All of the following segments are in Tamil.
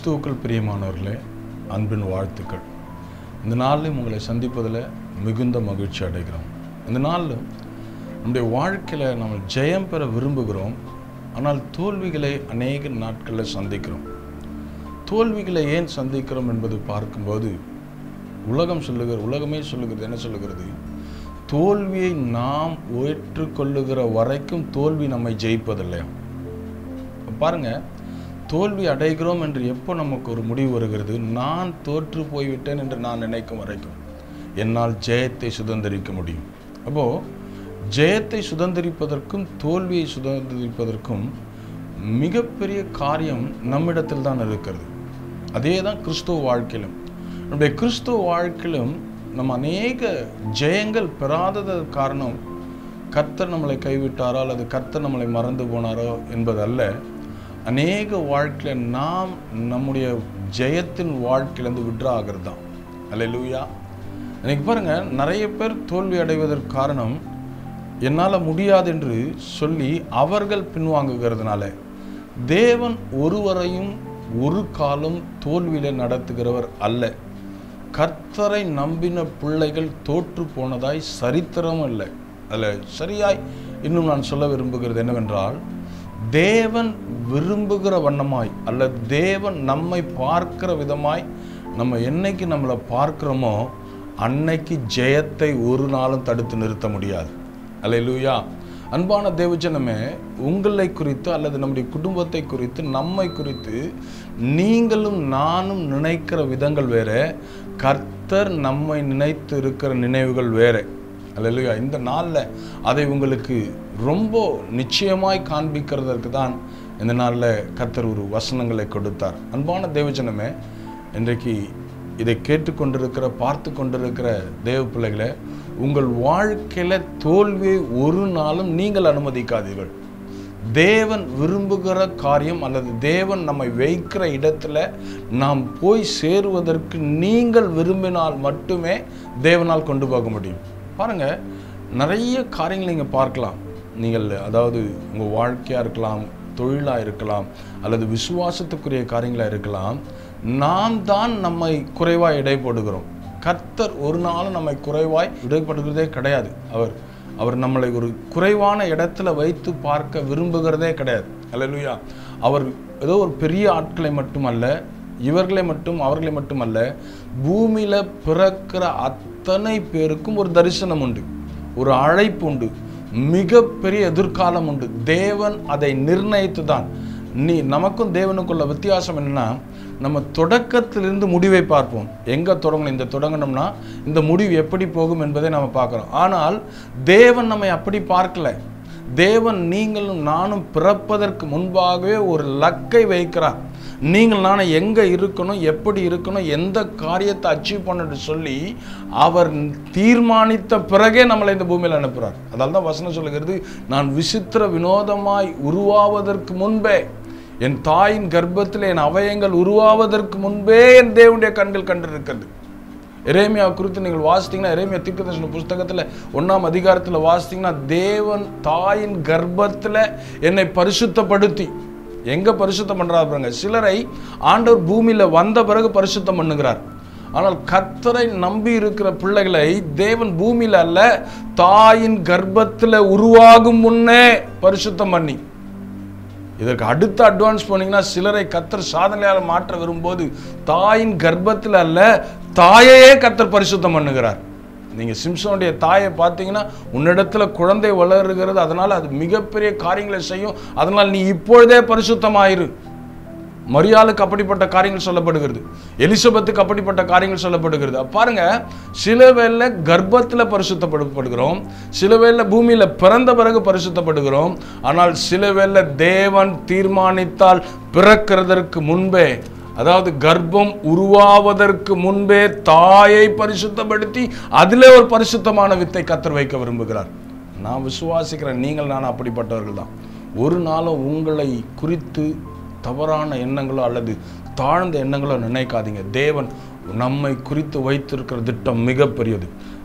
கிறிஸ்துவுக்குள் பிரியமானவர்களே அன்பின் வாழ்த்துக்கள் இந்த நாளிலும் உங்களை சந்திப்பதில் மிகுந்த மகிழ்ச்சி அடைகிறோம் இந்த நாளில் நம்முடைய வாழ்க்கையில் நம்ம ஜெயம் பெற விரும்புகிறோம் ஆனால் தோல்விகளை அநேக நாட்களில் சந்திக்கிறோம் தோல்விகளை ஏன் சந்திக்கிறோம் என்பது பார்க்கும்போது உலகம் சொல்லுகிற உலகமே சொல்லுகிறது என்ன சொல்லுகிறது தோல்வியை நாம் ஏற்றுக்கொள்ளுகிற வரைக்கும் தோல்வி நம்மை ஜெயிப்பதில்லையா பாருங்க தோல்வி அடைகிறோம் என்று எப்போ நமக்கு ஒரு முடிவு வருகிறது நான் தோற்று போய்விட்டேன் என்று நான் நினைக்கும் வரைக்கும் என்னால் ஜெயத்தை சுதந்திரிக்க முடியும் அப்போ ஜெயத்தை சுதந்திரிப்பதற்கும் தோல்வியை சுதந்திரிப்பதற்கும் மிகப்பெரிய காரியம் நம்மிடத்தில் தான் இருக்கிறது அதே தான் கிறிஸ்துவ வாழ்க்கையிலும் நம்முடைய கிறிஸ்துவ வாழ்க்கையிலும் நம்ம அநேக ஜெயங்கள் பெறாதது காரணம் கர்த்தர் நம்மளை கைவிட்டாரோ அல்லது கர்த்தர் நம்மளை மறந்து போனாரோ என்பதல்ல அநேக வாழ்க்கையில் நாம் நம்முடைய ஜெயத்தின் வாழ்க்கையிலேருந்து விட்ரா ஆகிறது தான் அல்ல லூயா இன்னைக்கு பாருங்க நிறைய பேர் தோல்வி அடைவதற்கு காரணம் என்னால் முடியாது என்று சொல்லி அவர்கள் பின்வாங்குகிறதுனால தேவன் ஒருவரையும் ஒரு காலம் தோல்வியில நடத்துகிறவர் அல்ல கர்த்தரை நம்பின பிள்ளைகள் தோற்று போனதாய் சரித்திரம் இல்லை அதில் சரியாய் இன்னும் நான் சொல்ல விரும்புகிறது என்னவென்றால் தேவன் விரும்புகிற வண்ணமாய் அல்லது தேவன் நம்மை பார்க்கிற விதமாய் நம்ம என்னைக்கு நம்மளை பார்க்கிறோமோ அன்னைக்கு ஜெயத்தை ஒரு நாளும் தடுத்து நிறுத்த முடியாது அல்லேலூயா அன்பான தேவஜனமே உங்களை குறித்து அல்லது நம்முடைய குடும்பத்தை குறித்து நம்மை குறித்து நீங்களும் நானும் நினைக்கிற விதங்கள் வேற கர்த்தர் நம்மை நினைத்து இருக்கிற நினைவுகள் வேற அல்லேலூயா இந்த நாளில் அதை உங்களுக்கு ரொம்ப நிச்சயமாய் காண்பிக்கிறதற்கு தான் இந்த நாளில் கர்த்தர் ஒரு வசனங்களை கொடுத்தார் அன்பான தேவஜனமே இன்றைக்கு இதை கேட்டுக்கொண்டிருக்கிற பார்த்து கொண்டிருக்கிற தேவ பிள்ளைகளை உங்கள் வாழ்க்கையில் தோல்வியை ஒரு நாளும் நீங்கள் அனுமதிக்காதீர்கள் தேவன் விரும்புகிற காரியம் அல்லது தேவன் நம்மை வைக்கிற இடத்துல நாம் போய் சேருவதற்கு நீங்கள் விரும்பினால் மட்டுமே தேவனால் கொண்டு போக முடியும் பாருங்க நிறைய காரியங்களை நீங்கள் பார்க்கலாம் நீங்கள் அதாவது உங்கள் வாழ்க்கையாக இருக்கலாம் தொழிலாக இருக்கலாம் அல்லது விசுவாசத்துக்குரிய காரியங்களாக இருக்கலாம் நாம் தான் நம்மை குறைவாக இடை போடுகிறோம் கர்த்தர் ஒரு நாளும் நம்மை குறைவாய் இடைப்படுகிறதே கிடையாது அவர் அவர் நம்மளை ஒரு குறைவான இடத்துல வைத்து பார்க்க விரும்புகிறதே கிடையாது அல்லேலூயா அவர் ஏதோ ஒரு பெரிய ஆட்களை மட்டுமல்ல இவர்களை மட்டும் அவர்களை மட்டுமல்ல பூமியில பிறக்கிற அத்தனை பேருக்கும் ஒரு தரிசனம் உண்டு ஒரு அழைப்பு உண்டு மிகப்பெரிய எதிர்காலம் உண்டு தேவன் அதை நிர்ணயித்து தான் நீ நமக்கும் தேவனுக்குள்ள வித்தியாசம் என்னன்னா நம்ம தொடக்கத்திலிருந்து முடிவை பார்ப்போம் எங்கே தொடங்கணும் இந்த தொடங்கணும்னா இந்த முடிவு எப்படி போகும் என்பதை நம்ம பார்க்குறோம் ஆனால் தேவன் நம்மை அப்படி பார்க்கல தேவன் நீங்களும் நானும் பிறப்பதற்கு முன்பாகவே ஒரு லக்கை வைக்கிறார் நீங்கள் நானும் எங்கே இருக்கணும் எப்படி இருக்கணும் எந்த காரியத்தை அச்சீவ் பண்ணணும்னு சொல்லி அவர் தீர்மானித்த பிறகே நம்மளை இந்த பூமியில் அனுப்புகிறார் அதால் தான் வசனம் சொல்லுகிறது நான் விசித்திர வினோதமாய் உருவாவதற்கு முன்பே என் தாயின் கர்ப்பத்தில் என் அவயங்கள் உருவாவதற்கு முன்பே என் தேவனுடைய கண்கள் கண்டிருக்கிறது எரேமியா குறித்து நீங்கள் வாசித்தீங்கன்னா எரேமியா தீர்க்கதர்சன புஸ்தகத்தில் ஒன்றாம் அதிகாரத்தில் வாசித்தீங்கன்னா தேவன் தாயின் கர்ப்பத்தில் என்னை பரிசுத்தப்படுத்தி எங்க பரிசுத்தம் பண்றாரு பாருங்க சிலரை ஆண்டவர் பூமியில வந்த பிறகு பரிசுத்தம் பண்ணுகிறார் ஆனால் கர்த்தரை நம்பி இருக்கிற பிள்ளைகளை தேவன் பூமியில அல்ல தாயின் கர்ப்பத்தில் உருவாகும் முன்னே பரிசுத்தம் பண்ணி இதற்கு அடுத்த அட்வான்ஸ் போனீங்கன்னா சிலரை கத்தர் சாதனையால் மாற்ற வரும்போது தாயின் கர்ப்பத்தில் அல்ல தாயையே கத்தர் பரிசுத்தம் பண்ணுகிறார் நீங்க சிம்சனுடைய தாயை பார்த்தீங்கன்னா உன்னிடத்துல குழந்தை வளருகிறது அதனால அது மிகப்பெரிய காரியங்களை செய்யும் அதனால் நீ இப்பொழுதே பரிசுத்தமாயிரு மரியாளுக்கு அப்படிப்பட்ட காரியங்கள் சொல்லப்படுகிறது எலிசபெத்துக்கு அப்படிப்பட்ட காரியங்கள் சொல்லப்படுகிறது பாருங்க சில வேளை கர்ப்பத்தில் பரிசுத்தப்படுகிறோம் சில வேளை பூமியில பிறந்த பிறகு பரிசுத்தப்படுகிறோம் ஆனால் சில வேளை தேவன் தீர்மானித்தால் பிறக்கிறதற்கு முன்பே அதாவது கர்ப்பம் உருவாவதற்கு முன்பே தாயை பரிசுத்தப்படுத்தி அதிலே ஒரு பரிசுத்தமான வித்தை கத்தர் வைக்க விரும்புகிறார் நான் விசுவாசிக்கிறேன் நீங்கள் நான் அப்படிப்பட்டவர்கள் தான் ஒரு நாளும் உங்களை குறித்து தவறான எண்ணங்களோ அல்லது தாழ்ந்த எண்ணங்களோ நினைக்காதீங்க தேவன் நம்மை குறித்து வைத்திருக்கிற திட்டம் மிகப்பெரியது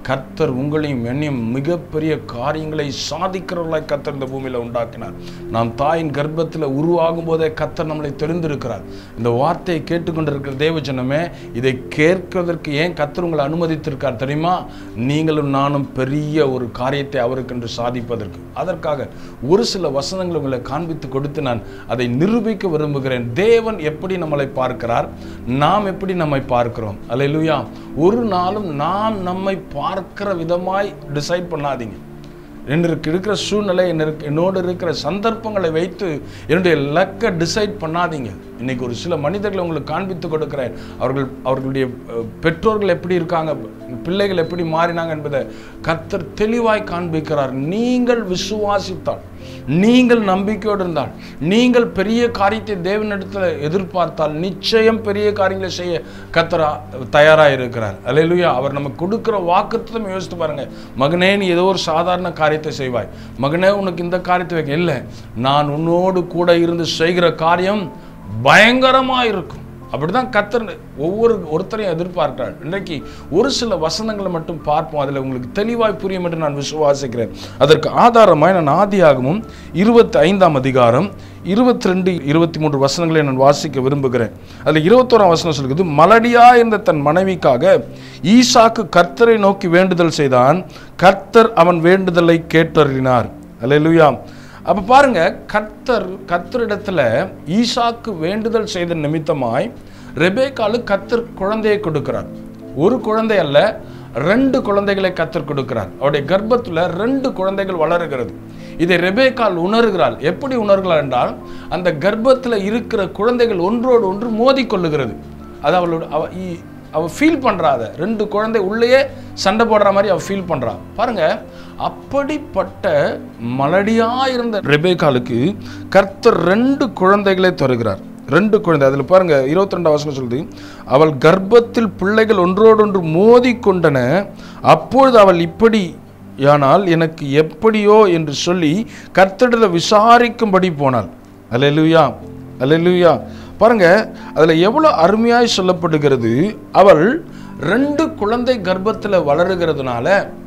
கர்த்தர் உங்களையும் என்னையும் மிகப்பெரிய காரியங்களை சாதிக்கிறவர்களாய் கர்த்தர் இந்த பூமியில் உண்டாக்கினார் நாம் தாயின் கர்ப்பத்தில் உருவாகும் போதே கர்த்தர் நம்மளை தெரிந்திருக்கிறார் இந்த வார்த்தையை கேட்டுக்கொண்டிருக்கிற தேவஜனமே இதை கேட்கிறதற்கு ஏன் கர்த்தர் உங்களை அனுமதித்திருக்கார் தெரியுமா நீங்களும் நானும் பெரிய ஒரு காரியத்தை அவருக்கென்று சாதிப்பதற்கு அதற்காக ஒரு சில வசனங்களை உங்களை காண்பித்து கொடுத்து நான் அதை நிரூபிக்க விரும்புகிறேன் தேவன் எப்படி நம்மளை பார்க்கிறார் நாம் எப்படி நம்மை பார்க்கிறோம் அல்லேலூயா ஒரு நாளும் நாம் நம்மை பார்க்கிற விதமாய் டிசைட் பண்ணாதீங்க எனக்கு இருக்கிற சூழ்நிலை எனக்கு என்னோடு இருக்கிற சந்தர்ப்பங்களை வைத்து என்னுடைய லக்கை டிசைட் பண்ணாதீங்க இன்னைக்கு ஒரு சில மனிதர்களை உங்களுக்கு காண்பித்து கொடுக்கிறேன் அவர்கள் அவர்களுடைய அஹ், பெற்றோர்கள் எப்படி இருக்காங்க பிள்ளைகள் எப்படி மாறினாங்க என்பதை கர்த்தர் தெளிவாய் காண்பிக்கிறார் நீங்கள் விசுவாசித்தால் நீங்கள் நம்பிக்கையோடு இருந்தால் நீங்கள் பெரிய காரியத்தை தேவனிடத்தில் எதிர்பார்த்தால் நிச்சயம் பெரிய காரியங்களை செய்ய கத்தரா தயாராக இருக்கிறார் அல்லேலூயா அவர் நமக்கு கொடுக்குற வாக்குத்தம் யோசித்து பாருங்க மகனே நீ ஏதோ ஒரு சாதாரண காரியத்தை செய்வாய் மகனே உனக்கு இந்த காரியத்தை வைக்க இல்லை நான் உன்னோடு கூட இருந்து செய்கிற காரியம் பயங்கரமாக இருக்கும் அப்படிதான் கத்தர் ஒவ்வொரு ஒருத்தரையும் எதிர்பார்க்கிறார் இன்றைக்கு ஒரு சில வசனங்களை மட்டும் பார்ப்போம் அதில் உங்களுக்கு தெளிவாய் புரியும் என்று நான் விசுவாசிக்கிறேன் அதற்கு ஆதாரமாய் நான் ஆதியாகமும் இருபத்தி ஐந்தாம் அதிகாரம் இருபத்தி ரெண்டு இருபத்தி மூன்று வசனங்களை நான் வாசிக்க விரும்புகிறேன் அதில் இருபத்தோராம் வசனம் சொல்கிறது மலடியா இருந்த தன் மனைவிக்காக ஈசாக்கு கர்த்தரை நோக்கி வேண்டுதல் செய்தான் கர்த்தர் அவன் வேண்டுதலை கேட்டறினார் அல்லேலூயா அப்ப பாருங்க கர்த்தர் கர்த்தரிடத்துல ஈசாக்கு வேண்டுதல் செய்த நிமித்தமாய் ரெபேக்காலு கர்த்தர் குழந்தையை கொடுக்கிறார் ஒரு குழந்தை அல்ல ரெண்டு குழந்தைகளை கர்த்தர் கொடுக்கிறார் அவருடைய கர்ப்பத்துல ரெண்டு குழந்தைகள் வளருகிறது இதை ரெபேக்கால் உணர்கிறாள் எப்படி உணர்கிறாள் என்றால் அந்த கர்ப்பத்துல இருக்கிற குழந்தைகள் ஒன்றோடு ஒன்று மோதிக்கொள்ளுகிறது அது அவளோட அவ இ- அவ ஃபீல் பண்றா அதை ரெண்டு குழந்தை உள்ளேயே சண்டை போடுற மாதிரி அவ ஃபீல் பண்றா பாருங்க அப்படிப்பட்ட மலடியா இருந்த ரெபேக்காலுக்கு கர்த்தர் ரெண்டு குழந்தைகளை தருகிறார் ரெண்டு குழந்தை அதில் பாருங்க இருபத்தி ரெண்டாம் வசனம் சொல்லுது அவள் கர்ப்பத்தில் பிள்ளைகள் ஒன்றோடொன்று மோதிக்கொண்டன அப்பொழுது அவள் இப்படி யானால் எனக்கு எப்படியோ என்று சொல்லி கர்த்தரிடத்தில் விசாரிக்கும்படி போனாள் அல்லேலூயா அல்லேலூயா பாருங்க அதுல எவ்வளவு அருமையாய் சொல்லப்படுகிறது அவள் ரெண்டு குழந்தை கர்ப்பத்தில் வளருகிறதுனால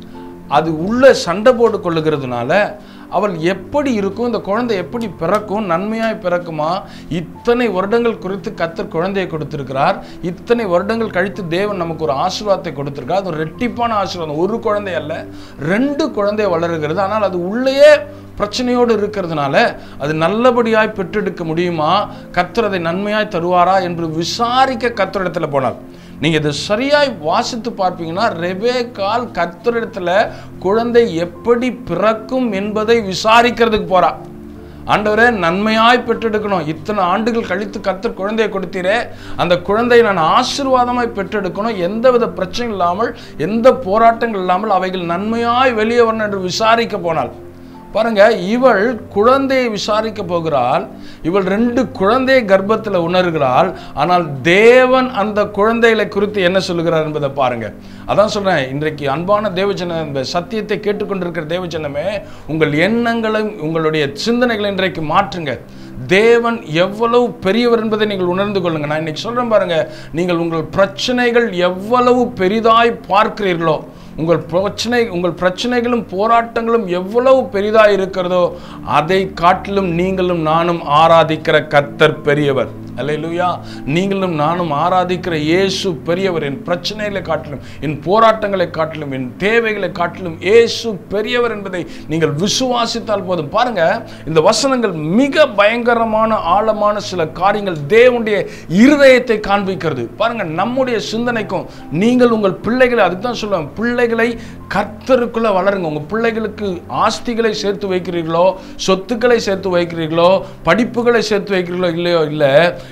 அது உள்ள சண்டை போட்டு கொள்ளுகிறதுனால அவள் எப்படி இருக்கும் இந்த குழந்தை எப்படி பிறக்கும் நன்மையாய் பிறக்குமா இத்தனை வருடங்கள் குறித்து கத்தர் குழந்தையை கொடுத்திருக்கிறார் இத்தனை வருடங்கள் கழித்து தேவன் நமக்கு ஒரு ஆசீர்வாதத்தை கொடுத்திருக்கார் அது ஒரு ரெட்டிப்பான ஆசீர்வாதம் ஒரு குழந்தை அல்ல ரெண்டு குழந்தை வளருகிறது ஆனால் அது உள்ளேயே பிரச்சனையோடு இருக்கிறதுனால அது நல்லபடியாய் பெற்றெடுக்க முடியுமா கர்த்தர் அதை நன்மையாய் தருவாரா என்று விசாரிக்க கர்த்தரிடத்துல போனாள் நீங்க இதை சரியாய் வாசித்து பார்ப்பீங்கன்னா ரெபேக்கால் கர்த்தரிடத்துல குழந்தை எப்படி பிறக்கும் என்பதை விசாரிக்கிறதுக்கு போறா ஆண்டவரே நன்மையாய் பெற்றெடுக்கணும் இத்தனை ஆண்டுகள் கழித்து கர்த்தர் குழந்தையை கொடுத்தீரே அந்த குழந்தையை நான் ஆசீர்வாதமாய் பெற்றெடுக்கணும் எந்தவித பிரச்சனை இல்லாமல் எந்த போராட்டங்கள் இல்லாமல் அவைகள் நன்மையாய் வெளியே வரணும் என்று விசாரிக்க போனாள் பாருங்க இவள் குழந்தையை விசாரிக்க போகிறாள் இவள் ரெண்டு குழந்தையை கர்ப்பத்தில் உணர்கிறாள் ஆனால் தேவன் அந்த குழந்தைகளை குறித்து என்ன சொல்லுகிறார் என்பதை பாருங்க அதான் சொல்றேன் இன்றைக்கு அன்பான தேவஜன இந்த சத்தியத்தை கேட்டுக்கொண்டிருக்கிற தேவஜனமே உங்கள் எண்ணங்களையும் உங்களுடைய சிந்தனைகளை இன்றைக்கு மாற்றுங்க தேவன் எவ்வளவு பெரியவர் என்பதை நீங்கள் உணர்ந்து கொள்ளுங்க நான் இன்னைக்கு சொல்றேன் பாருங்க நீங்கள் உங்கள் பிரச்சனைகள் எவ்வளவு பெரிதாய் பார்க்கிறீர்களோ உங்கள் பிரச்சனை உங்கள் பிரச்சனைகளும் போராட்டங்களும் எவ்வளவு பெரிதாக இருக்கிறதோ அதை காட்டிலும் நீங்களும் நானும் ஆராதிக்கிற கர்த்தர் பெரியவர் அல்லேலூயா நீங்களும் நானும் ஆராதிக்கிற இயேசு பெரியவர் என் பிரச்சனைகளை காட்டிலும் என் போராட்டங்களை காட்டிலும் என் தேவைகளை காட்டிலும் இயேசு பெரியவர் என்பதை நீங்கள் விசுவாசித்தால் போதும் பாருங்க இந்த வசனங்கள் மிக பயங்கரமான ஆழமான சில காரியங்கள் தேவனுடைய இருதயத்தை காண்பிக்கிறது பாருங்க நம்முடைய சிந்தனைக்கும் நீங்கள் உங்கள் பிள்ளைகளை அதுக்கு தான் சொல்லுவேன் பிள்ளைகளை கர்த்தருக்குள்ள வளருங்க உங்க பிள்ளைகளுக்கு ஆஸ்திகளை சேர்த்து வைக்கிறீர்களோ சொத்துக்களை சேர்த்து வைக்கிறீர்களோ படிப்புகளை சேர்த்து வைக்கிறீர்களோ இல்லையோ இல்லை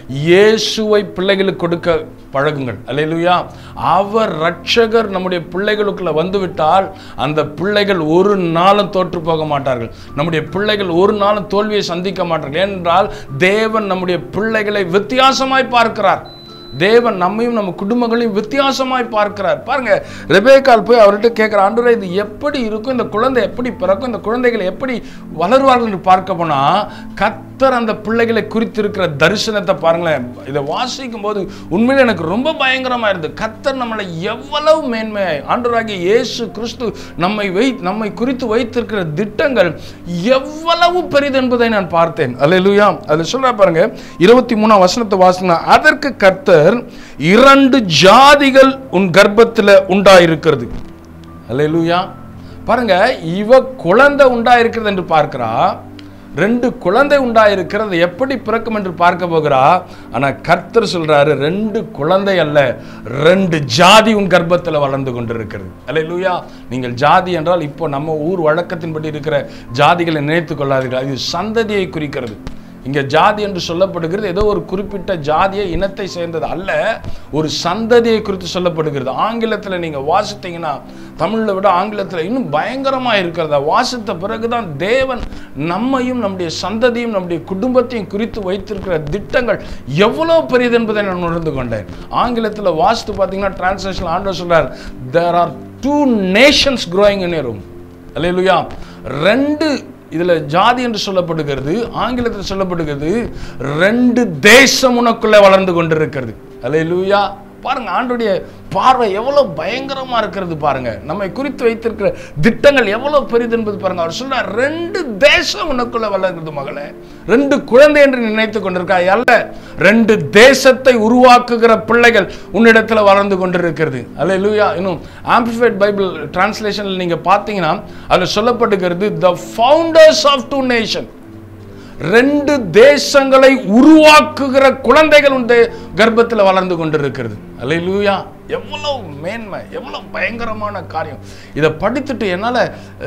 இயேசுவை பிள்ளைகளுக்கு கொடுக்க பழகுங்கள் அல்லேலூயா அவர் ரட்சகர் நம்முடைய பிள்ளைகளுக்குள்ள வந்துவிட்டால் அந்த பிள்ளைகள் ஒரு நாளும் தோற்று போக மாட்டார்கள் நம்முடைய பிள்ளைகள் ஒரு நாளும் தோல்வியை சந்திக்க மாட்டார்கள் ஏனென்றால் தேவன் நம்முடைய பிள்ளைகளை வித்தியாசமாய் பார்க்கிறார் தேவன் நம்மையும் நம்ம குடும்பங்களையும் வித்தியாசமாய் பார்க்கிறார் பாருங்க ரெபேக்கால் போய் அவர்கிட்ட கேட்குற ஆண்டவரே இது எப்படி இருக்கும் இந்த குழந்தை எப்படி பிறக்கும் இந்த குழந்தைகள் எப்படி வளருவார்கள் என்று பார்க்க போனா கத் கர்த்தர் அந்த பிள்ளைகளை குறித்திருக்கிற தரிசனத்தை பாருங்களேன் இதை வாசிக்கும் போது உண்மையில எனக்கு ரொம்ப பயங்கரமா இருந்தது கர்த்தர் நம்மளை எவ்வளவு மேன்மை ஆண்டவராகிய இயேசு கிறிஸ்து நம்மை வை நம்மை குறித்து வைத்திருக்கிற திட்டங்கள் எவ்வளவு பெரிது என்பதை நான் பார்த்தேன் அல்லேலூயா அதுல சொல்றா பாருங்க இருபத்தி மூணாம் வசனத்தை வாசினா அதற்கு கர்த்தர் இரண்டு ஜாதிகள் உன் கர்ப்பத்தில் உண்டாயிருக்கிறது அல்லேலூயா பாருங்க இவ குழந்தை உண்டாயிருக்கிறது என்று பார்க்கிறா ரெண்டு குழந்தை உண்டாயிருக்கிறது எப்படி பிறக்கும் என்று பார்க்க போகிறா ஆனா கர்த்தர் சொல்றாரு ரெண்டு குழந்தை அல்ல ரெண்டு ஜாதி உன் கர்ப்பத்தில் வளர்ந்து கொண்டிருக்கிறது அல்லேலூயா நீங்கள் ஜாதி என்றால் இப்போ நம்ம ஊர் வழக்கத்தின்படி இருக்கிற ஜாதிகளை நினைத்துக் கொள்ளாதீர்கள் இது சந்ததியை குறிக்கிறது இங்கே ஜாதி என்று சொல்லப்படுகிறது ஏதோ ஒரு குறிப்பிட்ட ஜாதியை இனத்தை சேர்ந்தது அல்ல ஒரு சந்ததியை குறித்து சொல்லப்படுகிறது ஆங்கிலத்தில் நீங்கள் வாசித்தீங்கன்னா தமிழில் விட ஆங்கிலத்தில் இன்னும் பயங்கரமாக இருக்கிறதா வாசித்த பிறகுதான் தேவன் நம்மையும் நம்முடைய சந்ததியும் நம்முடைய குடும்பத்தையும் குறித்து வைத்திருக்கிற திட்டங்கள் எவ்வளோ பெரியது என்பதை நான் உணர்ந்து கொண்டேன் ஆங்கிலத்தில் வாசித்து பார்த்தீங்கன்னா டிரான்ஸ்லேஷன் ஆண்டவர் சொல்றார் there are two nations growing in a room அல்லேலூயா ரெண்டு இதில் ஜாதி என்று சொல்லப்படுகிறது ஆங்கிலத்தில் சொல்லப்படுகிறது ரெண்டு தேசம் உனக்குள்ளே வளர்ந்து கொண்டிருக்கிறது அல்லேலூயா பாருங்க ஆண்டுடைய பார்வை எவ்வளவு பயங்கரமா இருக்கிறது பாருங்க நம்மை குறித்து வைத்திருக்கிற திட்டங்கள் எவ்வளவு பெரிது என்பது பாருங்க அவர் சொல்றார் ரெண்டு தேசம் உனக்குள்ள வளர்கிறது மகளே ரெண்டு குழந்தை என்று நினைத்து கொண்டிருக்காய் அல்ல ரெண்டு தேசத்தை உருவாக்குகிற பிள்ளைகள் உன்னிடத்துல வளர்ந்து கொண்டிருக்கிறது அல்ல லூயா இன்னும் ஆம்பிஃபைட் பைபிள் டிரான்ஸ்லேஷனில் நீங்க பார்த்தீங்கன்னா அதில் சொல்லப்படுகிறது the founders of two nation ரெண்டு தேசங்களை உருவாக்குகிற குழந்தைகள் உண்டு கர்ப்பத்தில் வளர்ந்து கொண்டிருக்கிறது அல்லேலூயா எவ்வளவு மேன்மை எவ்வளவு பயங்கரமான காரியம் இதை படித்துட்டு என்னால்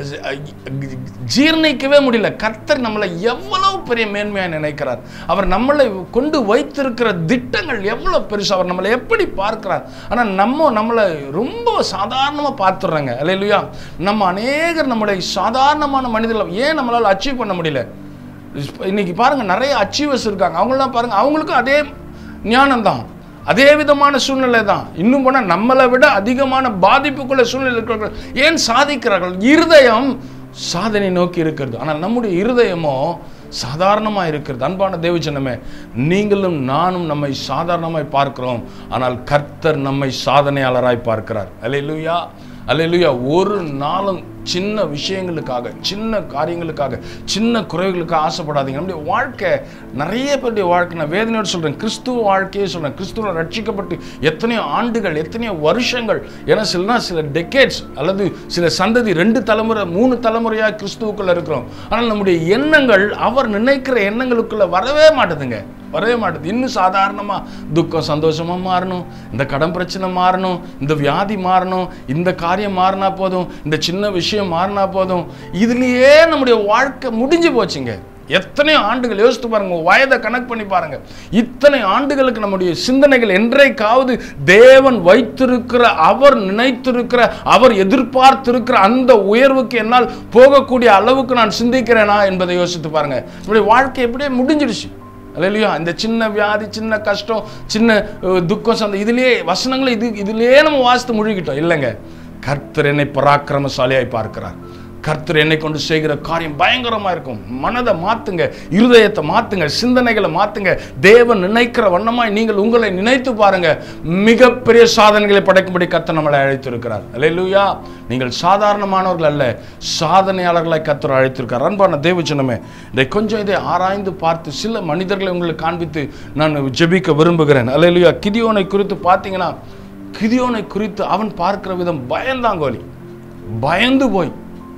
ஜீர்ணிக்கவே முடியல கர்த்தர் நம்மளை எவ்வளவு பெரிய மேன்மையாக நினைக்கிறார் அவர் நம்மளை கொண்டு வைத்திருக்கிற திட்டங்கள் எவ்வளவு பெருசு அவர் நம்மளை எப்படி பார்க்கிறார் ஆனால் நம்ம நம்மளை ரொம்ப சாதாரணமாக பார்த்துடுறாங்க அல்லேலூயா நம்ம அநேகர் நம்மளை சாதாரணமான மனிதர்கள் ஏன் நம்மளால் அச்சீவ் பண்ண முடியல இன்னைக்கு பாருங்க நிறைய அச்சீவர்ஸ் இருக்காங்க அவங்களாம் பாருங்க அவங்களுக்கும் அதே ஞானம் தான் அதே விதமான சூழ்நிலை தான் இன்னும் போனால் நம்மளை விட அதிகமான பாதிப்புக்குள்ள சூழ்நிலை இருக்கிறவர்கள் ஏன் சாதிக்கிறார்கள் இருதயம் சாதனை நோக்கி இருக்கிறது ஆனால் நம்முடைய இருதயமோ சாதாரணமாக இருக்கிறது அன்பான தேவச்சனமே நீங்களும் நானும் நம்மை சாதாரணமாய் பார்க்கிறோம் ஆனால் கர்த்தர் நம்மை சாதனையாளராய் பார்க்கிறார் அல்லேலூயா அல்லேலூயா ஒரு நாளும் சின்ன விஷயங்களுக்காக சின்ன காரியங்களுக்காக சின்ன குறைவுகளுக்காக ஆசைப்படாதீங்க நம்முடைய வாழ்க்கை நிறைய பேருடைய வாழ்க்கை நான் வேதனையோடு சொல்கிறேன் கிறிஸ்துவ வாழ்க்கையே சொல்கிறேன் கிறிஸ்துவ ரட்சிக்கப்பட்டு எத்தனையோ ஆண்டுகள் எத்தனையோ வருஷங்கள் ஏன்னா சிலனா சில டெக்கேட்ஸ் அல்லது சில சந்ததி ரெண்டு தலைமுறை மூணு தலைமுறையாக கிறிஸ்துவுக்குள்ள இருக்கிறோம் ஆனால் நம்முடைய எண்ணங்கள் அவர் நினைக்கிற எண்ணங்களுக்குள்ள வரவே மாட்டுதுங்க வரவே மாட்டுது இன்னும் சாதாரணமாக துக்கம் சந்தோஷமாக மாறணும் இந்த கடன் பிரச்சனை மாறணும் இந்த வியாதி மாறணும் இந்த காரியம் மாறினா போதும் இந்த சின்ன விஷயம் மாறினா போதும் இதுலேயே நம்முடைய வாழ்க்கை முடிஞ்சு போச்சுங்க எத்தனையோ ஆண்டுகள் யோசித்து பாருங்க உங்க வயதை கணக்கு பண்ணி பாருங்க இத்தனை ஆண்டுகளுக்கு நம்முடைய சிந்தனைகள் என்றைக்காவது தேவன் வைத்திருக்கிற அவர் நினைத்திருக்கிற அவர் எதிர்பார்த்திருக்கிற அந்த உயர்வுக்கு என்னால் போகக்கூடிய அளவுக்கு நான் சிந்திக்கிறேனா என்பதை யோசித்து பாருங்க நம்முடைய வாழ்க்கை எப்படியே முடிஞ்சிடுச்சு இல்லையா இந்த சின்ன வியாதி சின்ன கஷ்டம் சின்ன அஹ், துக்கம் சந்த இதுலயே வசனங்களை இது இதுலயே நம்ம வாசித்து முழுகிட்டோம் இல்லைங்க கர்த்தர் என்னை பராக்கிரமசாலியாய் பார்க்கிறார் கர்த்தர் என்னை கொண்டு செய்கிற காரியம் பயங்கரமா இருக்கும் மனதை மாத்துங்க இருதயத்தை மாத்துங்க சிந்தனைகளை மாத்துங்க தேவன் நினைக்கிற வண்ணமாய் நீங்கள் உங்களை நினைத்து பாருங்க மிகப்பெரிய சாதனைகளை படைக்கும்படி கர்த்தர் நம்மளை அழைத்திருக்கிறார் அல்லேலூயா நீங்கள் சாதாரணமானவர்கள் அல்ல சாதனையாளர்களை கர்த்தர் அழைத்திருக்கிறார் அன்பான தேவச்சனமே இதை கொஞ்சம் இதை ஆராய்ந்து பார்த்து சில மனிதர்களை உங்களுக்கு காண்பித்து நான் ஜெபிக்க விரும்புகிறேன் அல்லேலூயா கிதியோனை குறித்து பார்த்தீங்கன்னா கிதியோனை குறித்து அவன் பார்க்கிற விதம் பயந்தாங்கோலி பயந்து போய்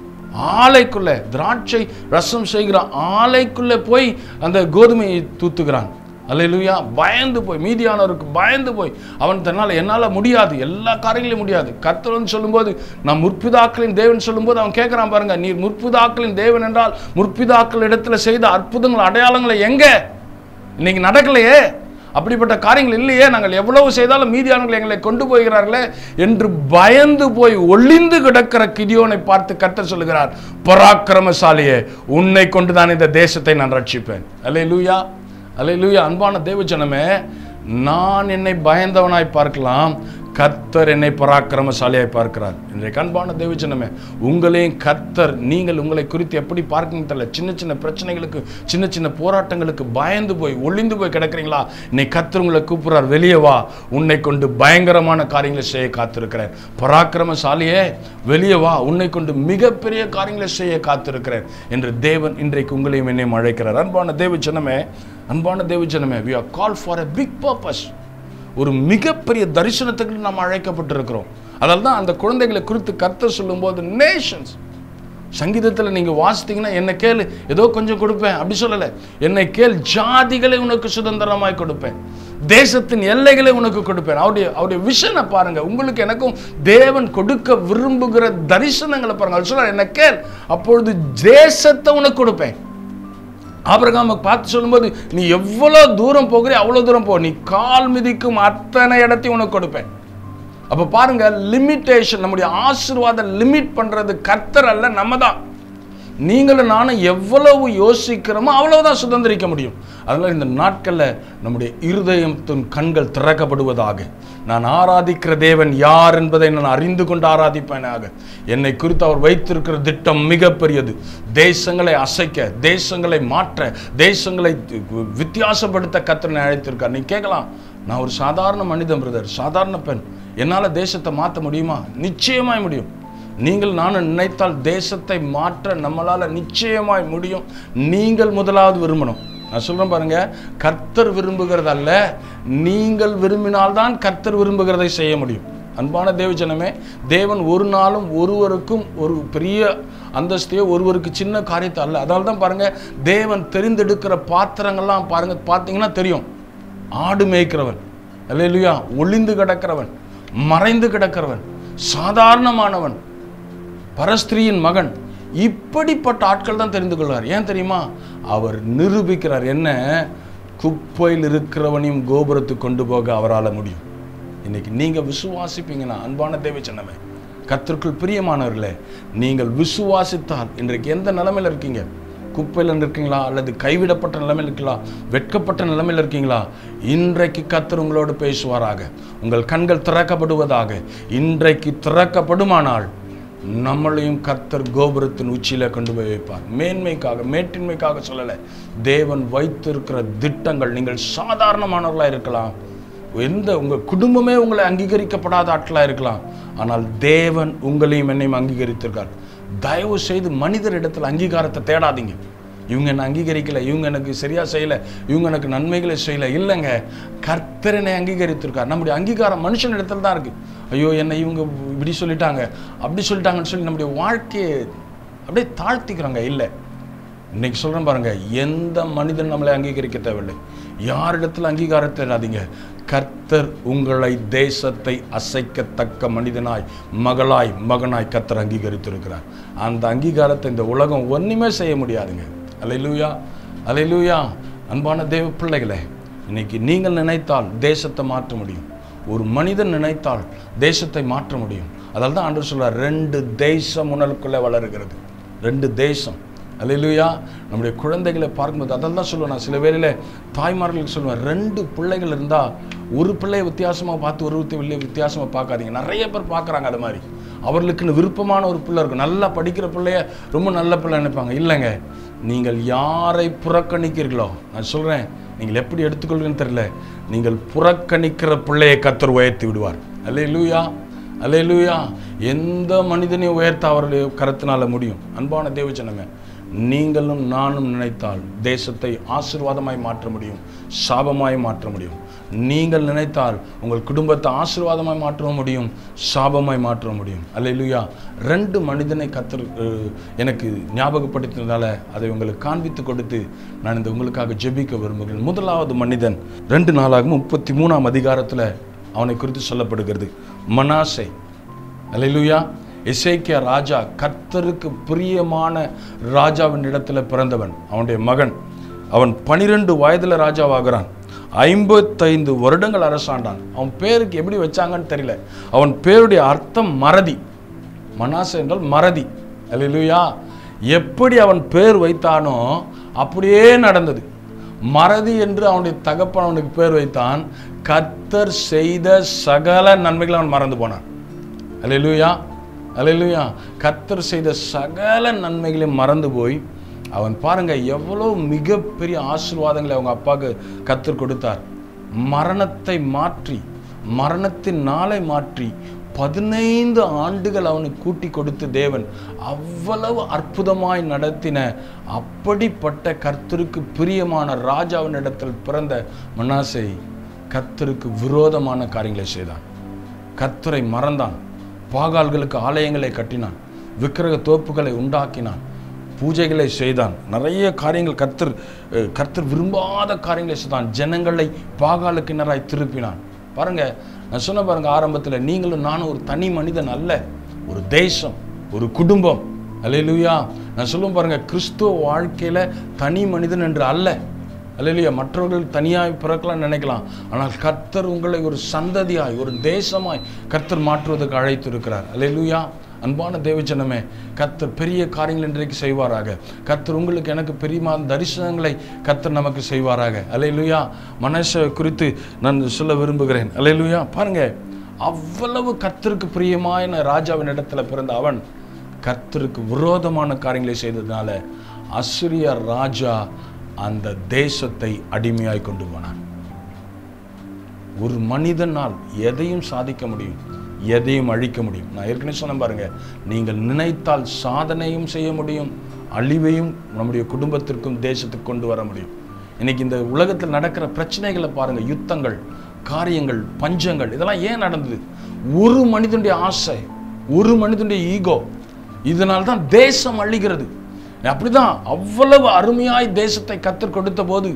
ஆலைக்குள்ள திராட்சை ரசம் செய்கிற ஆலைக்குள்ள போய் அந்த கோதுமையை தூத்துகிறான் அல்லேலூயா பயந்து போய் மீதியானவருக்கு பயந்து போய் அவன் தன்னால் என்னால் முடியாது எல்லா காரியங்களையும் முடியாது கர்த்தர் வந்து சொல்லும்போது நான் முற்பிதாக்களின் தேவன் சொல்லும்போது அவன் கேட்குறான் பாருங்க நீர் முற்பிதாக்களின் தேவன் என்றால் முற்பிதாக்கள் இடத்துல செய்த அற்புதங்கள் அடையாளங்களை எங்க இன்னைக்கு நடக்கலையே அப்படிப்பட்ட காரியங்கள் இல்லையே நாங்கள் எவ்வளவு செய்தாலும் மீதியானவர்கள் எங்களை கொண்டு போகிறார்களே என்று பயந்து போய் ஒளிந்து கிடக்கிற கிதியோனை பார்த்து கர்த்தர் சொல்லுகிறார் பராக்கிரமசாலியே உன்னை கொண்டு தான் இந்த தேசத்தை நான் ரட்சிப்பேன் அல்லே லூயா அல்லே லூயா அன்பான தேவஜனமே நான் என்னை பயந்தவனாய் பார்க்கலாம் கர்த்தர் என்னை பராக்கிரமசாலியாய் பார்க்கிறார் இன்றைக்கு அன்பான தேவச்சனமே உங்களையும் கர்த்தர் நீங்கள் உங்களை குறித்து எப்படி பார்க்கணும் தெரியல சின்ன சின்ன பிரச்சனைகளுக்கு சின்ன சின்ன போராட்டங்களுக்கு பயந்து போய் ஒளிந்து போய் கிடக்குறீங்களா இன்னைக்கு கர்த்தர் உங்களை கூப்பிடுறார் வெளியே வா உன்னை கொண்டு பயங்கரமான காரியங்களை செய்ய காத்திருக்கிறேன் பராக்கிரமசாலியே வெளியே வா உன்னை கொண்டு மிகப்பெரிய காரியங்களை செய்ய காத்திருக்கிறேன் என்று தேவன் இன்றைக்கு உங்களையும் என்னையும் அழைக்கிறார் அன்பான தேவச்சனமே அன்பான தேவச்சனமே we are called for a big purpose ஒரு மிகப்பெரிய தரிசனத்துக்கு நாம் அழைக்கப்பட்டிருக்கிறோம் அதனால தான் அந்த குழந்தைகளை குறித்து கர்த்தர் சொல்லும்போது நேஷன்ஸ் சங்கீதத்தில் நீங்கள் வாசித்தீங்கன்னா என்னை கேளு ஏதோ கொஞ்சம் கொடுப்பேன் அப்படி சொல்லலை என்னை கேள் ஜாதிகளை உனக்கு சுதந்திரமாய் கொடுப்பேன் தேசத்தின் எல்லைகளை உனக்கு கொடுப்பேன் அவருடைய அவருடைய விஷனை பாருங்க உங்களுக்கு எனக்கும் தேவன் கொடுக்க விரும்புகிற தரிசனங்களை பாருங்க அவர் சொல்றார் என்னை கேள் அப்பொழுது தேசத்தை உனக்கு கொடுப்பேன் ஆபிரகாம பார்த்து சொல்லும்போது நீ எவ்வளோ தூரம் போகிறியோ அவ்வளோ தூரம் போ நீ கால் மிதிக்கும் அத்தனை இடத்தையும் உனக்கு கொடுப்பேன் அப்போ பாருங்க லிமிட்டேஷன் நம்முடைய ஆசீர்வாதம் லிமிட் பண்றது கர்த்தர் அல்ல நம்ம தான் நீங்களும் நானும் எவ்வளவு யோசிக்கிறோமோ அவ்வளவுதான் சுதந்திரிக்க முடியும் அதனால இந்த நாட்களில் நம்முடைய இருதயத்தின் கண்கள் திறக்கப்படுவதாக நான் ஆராதிக்கிற தேவன் யார் என்பதை நான் அறிந்து கொண்டு ஆராதிப்பேனாக என்னை குறித்து அவர் வைத்திருக்கிற திட்டம் மிகப்பெரியது தேசங்களை அசைக்க தேசங்களை மாற்ற தேசங்களை வித்தியாசப்படுத்த கத்திரனை அழைத்திருக்கார் நீ கேட்கலாம் நான் ஒரு சாதாரண மனிதன் பிரதர் சாதாரண பெண் என்னால் தேசத்தை மாற்ற முடியுமா நிச்சயமாய் முடியும் நீங்கள் நானும் நினைத்தால் தேசத்தை மாற்ற நம்மளால் நிச்சயமாய் முடியும் நீங்கள் முதலாவது விரும்பணும் நான் சொல்றேன் பாருங்க கர்த்தர் விரும்புகிறது அல்ல நீங்கள் விரும்பினால்தான் கர்த்தர் விரும்புகிறதை செய்ய முடியும் அன்பான தேவஜனமே தேவன் ஒரு நாளும் ஒருவருக்கும் ஒரு பெரிய அந்தஸ்தையோ ஒருவருக்கு சின்ன காரியத்தை அல்ல அதனால தான் பாருங்க தேவன் தெரிந்தெடுக்கிற பாத்திரங்கள்லாம் பாருங்க பார்த்தீங்கன்னா தெரியும் ஆடு மேய்க்கிறவன் அல்லையா ஒளிந்து கிடக்கிறவன் மறைந்து கிடக்கிறவன் சாதாரணமானவன் பரஸ்திரியின் மகன் இப்படிப்பட்ட ஆட்கள் தான் தெரிந்து கொள்வார் ஏன் தெரியுமா அவர் நிரூபிக்கிறார் என்ன குப்பையில் இருக்கிறவனையும் கோபுரத்துக்கு கொண்டு போக அவரால் முடியும் இன்னைக்கு நீங்க விசுவாசிப்பீங்கன்னா அன்பான தேவை சொன்னவே கத்திற்குள் பிரியமானவர்களே நீங்கள் விசுவாசித்தால் இன்றைக்கு எந்த நிலைமையில இருக்கீங்க குப்பையில் இருக்கீங்களா அல்லது கைவிடப்பட்ட நிலைமையில் இருக்கீங்களா வெட்கப்பட்ட நிலைமையில் இருக்கீங்களா இன்றைக்கு கத்தர் உங்களோடு பேசுவாராக உங்கள் கண்கள் திறக்கப்படுவதாக இன்றைக்கு திறக்கப்படுமானால் நம்மளையும் கர்த்தர் கோபுரத்தின் உச்சியில கொண்டு போய் வைப்பார் மேன்மைக்காக மேட்டின்மைக்காக சொல்லலை தேவன் வைத்திருக்கிற திட்டங்கள் நீங்கள் சாதாரணமானவர்களாக இருக்கலாம் எந்த உங்கள் குடும்பமே உங்களை அங்கீகரிக்கப்படாத ஆட்களாக இருக்கலாம் ஆனால் தேவன் உங்களையும் என்னையும் அங்கீகரித்திருக்கார் தயவு செய்து மனிதரிடத்தில் அங்கீகாரத்தை தேடாதீங்க இவங்க என்ன அங்கீகரிக்கல இவங்க எனக்கு சரியா செய்யல இவங்க எனக்கு நன்மைகளை செய்யல இல்லைங்க கர்த்தரனை அங்கீகரித்திருக்கார் நம்முடைய அங்கீகாரம் மனுஷன் இடத்துல தான் இருக்கு ஐயோ என்னை இவங்க இப்படி சொல்லிட்டாங்க அப்படி சொல்லிட்டாங்கன்னு சொல்லி நம்முடைய வாழ்க்கையை அப்படியே தாழ்த்திக்கிறோங்க இல்லை இன்னைக்கு சொல்றேன் பாருங்க எந்த மனிதன் நம்மளை அங்கீகரிக்க தேவையில்லை யாரிடத்தில் அங்கீகாரத்தை இல்லாதீங்க கர்த்தர் உங்களை தேசத்தை அசைக்கத்தக்க மனிதனாய் மகளாய் மகனாய் கர்த்தர் அங்கீகரித்திருக்கிறார் அந்த அங்கீகாரத்தை இந்த உலகம் ஒன்றுமே செய்ய முடியாதுங்க அலையிலூயா அலையிலூயா அன்பான தேவ பிள்ளைகளே இன்னைக்கு நீங்கள் நினைத்தால் தேசத்தை மாற்ற முடியும் ஒரு மனிதன் நினைத்தால் தேசத்தை மாற்ற முடியும் அதால் தான் ஆண்டவர் சொல்றார் ரெண்டு தேசம் உணலுக்குள்ளே வளருகிறது ரெண்டு தேசம் அல்லையா நம்முடைய குழந்தைகளை பார்க்கும்போது அதெல்லாம் சொல்லுவேன் நான் சில வேளையில் தாய்மார்களுக்கு சொல்லுவேன் ரெண்டு பிள்ளைகள் இருந்தால் ஒரு பிள்ளையை வித்தியாசமாக பார்த்து ஒரு பிள்ளையை வித்தியாசமாக பார்க்காதீங்க நிறைய பேர் பார்க்குறாங்க அது மாதிரி அவர்களுக்குன்னு விருப்பமான ஒரு பிள்ளை இருக்கும் நல்லா படிக்கிற பிள்ளைய ரொம்ப நல்ல பிள்ளை நினைப்பாங்க இல்லைங்க நீங்கள் யாரை புறக்கணிக்கிறீர்களோ நான் சொல்கிறேன் நீங்கள் எப்படி எடுத்துக்கொள்வீங்கன்னு தெரியல நீங்கள் புறக்கணிக்கிற பிள்ளையை கத்தர் உயர்த்தி விடுவார் அல்லே லூயா அல்லே லூயா எந்த மனிதனையும் உயர்த்த அவருடைய கரத்தினால முடியும் அன்பான தேவச்சனமே நீங்களும் நானும் நினைத்தால் தேசத்தை ஆசீர்வாதமாய் மாற்ற முடியும் சாபமாய் மாற்ற முடியும் நீங்கள் நினைத்தால் உங்கள் குடும்பத்தை ஆசீர்வாதமாய் மாற்ற முடியும் சாபமாய் மாற்ற முடியும் அல்லையா ரெண்டு மனிதனை கத்தர் அஹ், எனக்கு ஞாபகப்படுத்தினதால அதை உங்களுக்கு காண்பித்து கொடுத்து நான் இந்த உங்களுக்காக ஜெபிக்க விரும்புகிறேன் முதலாவது மனிதன் ரெண்டு நாளாக முப்பத்தி மூணாம் அதிகாரத்தில் அவனை குறித்து சொல்லப்படுகிறது மனாசே அல்லேலூயா எசேக்கியா ராஜா கர்த்தருக்கு பிரியமான ராஜாவின் இடத்துல பிறந்தவன் அவனுடைய மகன் அவன் பனிரெண்டு வயதுல ராஜாவாகிறான் ஐம்பத்தைந்து வருடங்கள் அரசாண்டான் அவன் பேருக்கு எப்படி வச்சாங்கன்னு தெரியல அவன் பேருடைய அர்த்தம் மறதி மனாசே என்றால் மறதி அல்லேலூயா எப்படி அவன் பேர் வைத்தானோ அப்படியே நடந்தது மறதி என்று அவனுடைய தகப்பன் அவனுக்கு பேர் வைத்தான் கர்த்தர் செய்த சகல நன்மைகளை அவன் மறந்து போனான் அல்லேலூயா அல்லேலூயா கர்த்தர் செய்த சகல நன்மைகளையும் மறந்து போய் அவன் பாருங்க எவ்வளோ மிகப்பெரிய ஆசீர்வாதங்களை அவங்க அப்பாவுக்கு கர்த்தர் கொடுத்தார் மரணத்தை மாற்றி மரணத்தின் நாளை மாற்றி பதினைந்து ஆண்டுகள் அவனுக்கு கூட்டி கொடுத்து தேவன் அவ்வளவு அற்புதமாய் நடத்தின அப்படிப்பட்ட கர்த்தருக்கு பிரியமான ராஜாவின் இடத்தில் பிறந்த மனாசை கர்த்தருக்கு விரோதமான காரியங்களை செய்தான் கர்த்தரை மறந்தான் பாகால்களுக்கு ஆலயங்களை கட்டினான் விக்கிரக தோப்புகளை உண்டாக்கினான் பூஜைகளை செய்தான் நிறைய காரியங்கள் கர்த்தர் அஹ், கர்த்தர் விரும்பாத காரியங்களை செய்தான் ஜனங்களை பாகாலுக்கிணராய் திருப்பினான் பாருங்க நான் சொன்ன பாருங்க ஆரம்பத்தில் நீங்களும் நானும் ஒரு தனி மனிதன் அல்ல ஒரு தேசம் ஒரு குடும்பம் அல்லேலூயா நான் சொல்லுவேன் பாருங்க கிறிஸ்துவ வாழ்க்கையில தனி மனிதன் என்று அல்ல அல்லையா மற்றவர்கள் தனியாய் பிறக்கலாம் நினைக்கலாம் ஆனால் கர்த்தர் உங்களை ஒரு சந்ததியாய் ஒரு தேசமாய் கர்த்தர் மாற்றுவதற்கு அழைத்து இருக்கிறார் அல்லேலூயா அன்பான தேவஜனமே கர்த்தர் பெரிய காரியங்கள் இன்றைக்கு செய்வாராக கர்த்தர் உங்களுக்கு எனக்கு பெரிய தரிசனங்களை கர்த்தர் நமக்கு செய்வாராக அல்லேலூயா மனசை குறித்து நான் சொல்ல விரும்புகிறேன் அல்லேலூயா பாருங்க அவ்வளவு கர்த்தருக்கு பிரியமான ராஜாவின் இடத்துல பிறந்த அவன் கர்த்தருக்கு விரோதமான காரியங்களை செய்ததுனால அசிரிய ராஜா அந்த தேசத்தை அடிமையாய் கொண்டு போனான் ஒரு மனிதனால் எதையும் சாதிக்க முடியும் எதையும் அழிக்க முடியும் நான் ஏற்கனவே சொன்னேன் பாருங்க நீங்கள் நினைத்தால் சாதனையும் செய்ய முடியும் அழிவையும் நம்முடைய குடும்பத்திற்கும் தேசத்துக்கு கொண்டு வர முடியும் இன்னைக்கு இந்த உலகத்தில் நடக்கிற பிரச்சனைகளை பாருங்க யுத்தங்கள் காரியங்கள் பஞ்சங்கள் இதெல்லாம் ஏன் நடந்தது ஒரு மனிதனுடைய ஆசை ஒரு மனிதனுடைய ஈகோ இதனால தான் தேசம் அழிகிறது அப்படிதான் அவ்வளவு அருமையாய் தேசத்தை கத்தர் கொடுத்த போது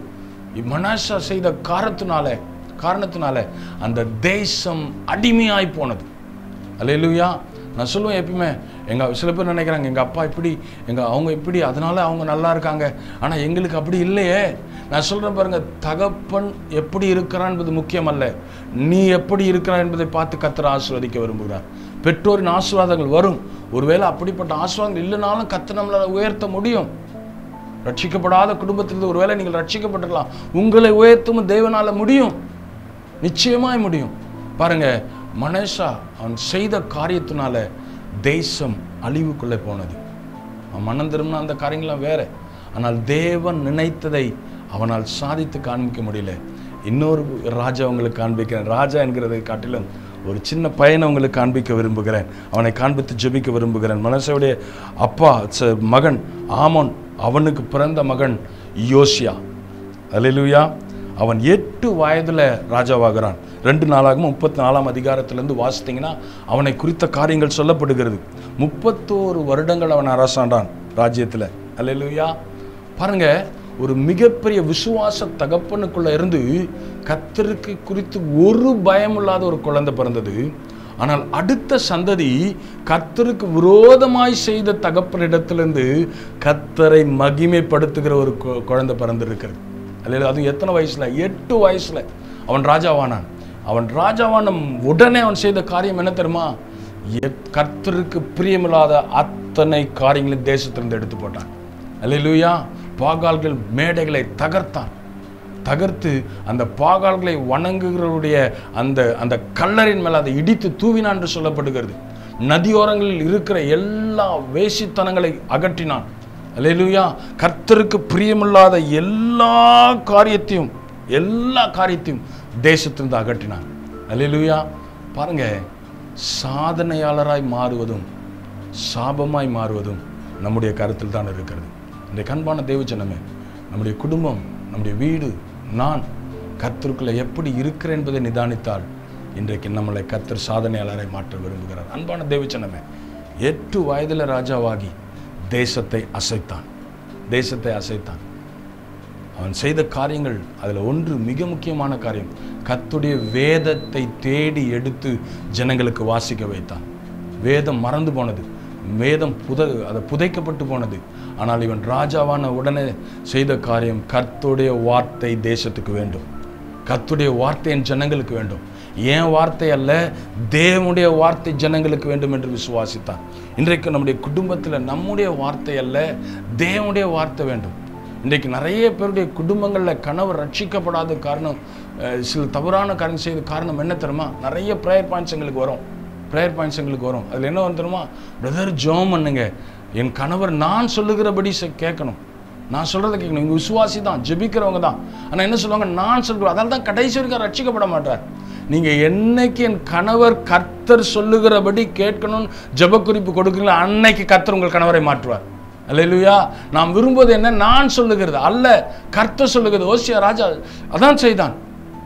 மனாசா செய்த காரத்தினால காரணத்தினால அந்த தேசம் அடிமையாய் போனது அல்லேலூயா நான் சொல்லுவேன் எப்பயுமே எங்க சில பேர் நினைக்கிறாங்க எங்க அப்பா இப்படி எங்க அவங்க இப்படி அதனால அவங்க நல்லா இருக்காங்க ஆனா எங்களுக்கு அப்படி இல்லையே நான் சொல்றேன் பாருங்க தகப்பன் எப்படி இருக்கிறான் என்பது முக்கியம் அல்ல நீ எப்படி இருக்கிறாய் என்பதை பார்த்து கத்தர் ஆசீர்வதிக்க விரும்புகிறார் பெற்றோரின் ஆசீர்வாதங்கள் வரும் ஒருவேளை அப்படிப்பட்ட ஆசீர்வாதங்கள் இல்லைனாலும் கத்தர் நம்மளால உயர்த்த முடியும் ரட்சிக்கப்படாத குடும்பத்திலிருந்து ஒருவேளை நீங்கள் ரட்சிக்கப்பட்டிருக்கலாம் உங்களை உயர்த்தவும் தேவனால முடியும் நிச்சயமாய் முடியும் பாருங்க மனேஷா அவன் செய்த காரியத்தினால தேசம் அழிவுக்குள்ளே போனது அவன் மனம் திரும்பின அந்த காரியங்கள்லாம் வேற ஆனால் தேவன் நினைத்ததை அவனால் சாதித்து காண்பிக்க முடியல இன்னொரு ராஜா உங்களுக்கு காண்பிக்கிறேன் ராஜா என்கிறதை காட்டிலும் ஒரு சின்ன பையனை உங்களுக்கு காண்பிக்க விரும்புகிறேன் அவனை காண்பித்து ஜெபிக்க விரும்புகிறேன் மனசவுடைய அப்பா ச- மகன் ஆமோன் அவனுக்கு பிறந்த மகன் யோசியா அல்லேலூயா அவன் எட்டு வயதுல ராஜாவாகிறான் ரெண்டு நாளாகவும் முப்பத்தி நாலாம் அதிகாரத்திலிருந்து வாசித்தீங்கன்னா அவனை குறித்த காரியங்கள் சொல்லப்படுகிறது முப்பத்தோரு வருடங்கள் அவன் அரசாண்டான் ராஜ்யத்தில் அல்லேலூயா பாருங்க ஒரு மிகப்பெரிய விசுவாச தகப்பனுக்குள்ள இருந்து கத்தருக்கு குறித்து ஒரு பயம் இல்லாத ஒரு குழந்தை பிறந்தது ஆனால் அடுத்த சந்ததி கர்த்தருக்கு விரோதமாய் செய்த தகப்பனிடத்திலிருந்து கர்த்தரை மகிமைப்படுத்துகிற ஒரு கு- குழந்தை பிறந்திருக்கிறது அல்ல அதுவும் எத்தனை வயசுல எட்டு வயசுல அவன் ராஜாவானான் அவன் ராஜாவான உடனே அவன் செய்த காரியம் என்ன தெரியுமா எத்- கர்த்தருக்கு பிரியமில்லாத அத்தனை காரியங்களையும் தேசத்திலிருந்து எடுத்து போட்டான் அல்லேலூயா பாகால்கள் மேடைகளை தகர்த்தான் தகர்த்து அந்த பாகால்களை வணங்குகிறவருடைய அந்த அந்த கல்லறின் மேல அதை இடித்து தூவினான் என்று சொல்லப்படுகிறது நதியோரங்களில் இருக்கிற எல்லா வேசித்தனங்களை அகற்றினான் அல்லேலூயா கர்த்தருக்கு பிரியமில்லாத எல்லா காரியத்தையும் எல்லா காரியத்தையும் தேசத்திலிருந்து அகற்றினான் அல்லேலூயா பாருங்க சாதனையாளராய் மாறுவதும் சாபமாய் மாறுவதும் நம்முடைய கருத்தில் தான் இருக்கிறது இந்த கண்பான தேவஜனமே நம்முடைய குடும்பம் நம்முடைய வீடு நான் கர்த்தருக்குள்ள எப்படி இருக்கிறேன் என்பதை நிதானித்தால் இன்றைக்கு நம்மளை கர்த்தர் சாதனையாளரை மாற்ற விரும்புகிறார் அன்பான தேவஜனமே எட்டு வயதில் ராஜாவாகி தேசத்தை அசைத்தான் தேசத்தை அசைத்தான் அவன் செய்த காரியங்கள் அதில் ஒன்று மிக முக்கியமான காரியம் கர்த்தருடைய வேதத்தை தேடி எடுத்து ஜனங்களுக்கு வாசிக்க வைத்தான் வேதம் மறந்து போனது வேதம் புத அது புதைக்கப்பட்டு போனது ஆனால் இவன் ராஜாவான உடனே செய்த காரியம் கர்த்தருடைய வார்த்தை தேசத்துக்கு வேண்டும் கர்த்தருடைய வார்த்தை என் ஜனங்களுக்கு வேண்டும் என் வார்த்தை அல்ல தேவனுடைய வார்த்தை ஜனங்களுக்கு வேண்டும் என்று விசுவாசித்தான் இன்றைக்கு நம்முடைய குடும்பத்தில் நம்முடைய வார்த்தை அல்ல தேவனுடைய வார்த்தை வேண்டும் இன்றைக்கு நிறைய பேருடைய குடும்பங்களில் கணவர் ரட்சிக்கப்படாத காரணம் அஹ், சில தவறான காரியம் செய்த காரணம் என்ன தெரியுமா நிறைய ப்ரேயர் பாயிண்ட்ஸ் எங்களுக்கு வரும் ப்ரேயர் பாயிண்ட்ஸ் எங்களுக்கு வரும் அதில் என்ன வரும் தெரியுமா பிரதர் ஜோம் பண்ணுங்க என் கணவர் நான் சொல்லுகிறபடி செ- கேட்கணும் நான் சொல்கிறத கேட்கணும் இவங்க விசுவாசி தான் ஜெபிக்கிறவங்க தான் ஆனால் என்ன சொல்லுவாங்க நான் சொல்கிறேன் அதனால தான் கடைசி வரைக்கும் ரட்சிக்கப்பட மாட்டார் நீங்கள் என்னைக்கு என் கணவர் கர்த்தர் சொல்லுகிறபடி கேட்கணும்னு ஜெபக்குறிப்பு கொடுக்குறீங்களோ அன்னைக்கு கர்த்தர் உங்கள் கணவரை மாற்றுவார் அல்லேலூயா நாம் விரும்புவது என்ன நான் சொல்லுகிறது அல்ல கர்த்தர் சொல்லுகிறது ஓசியா ராஜா அதான் செய்தான்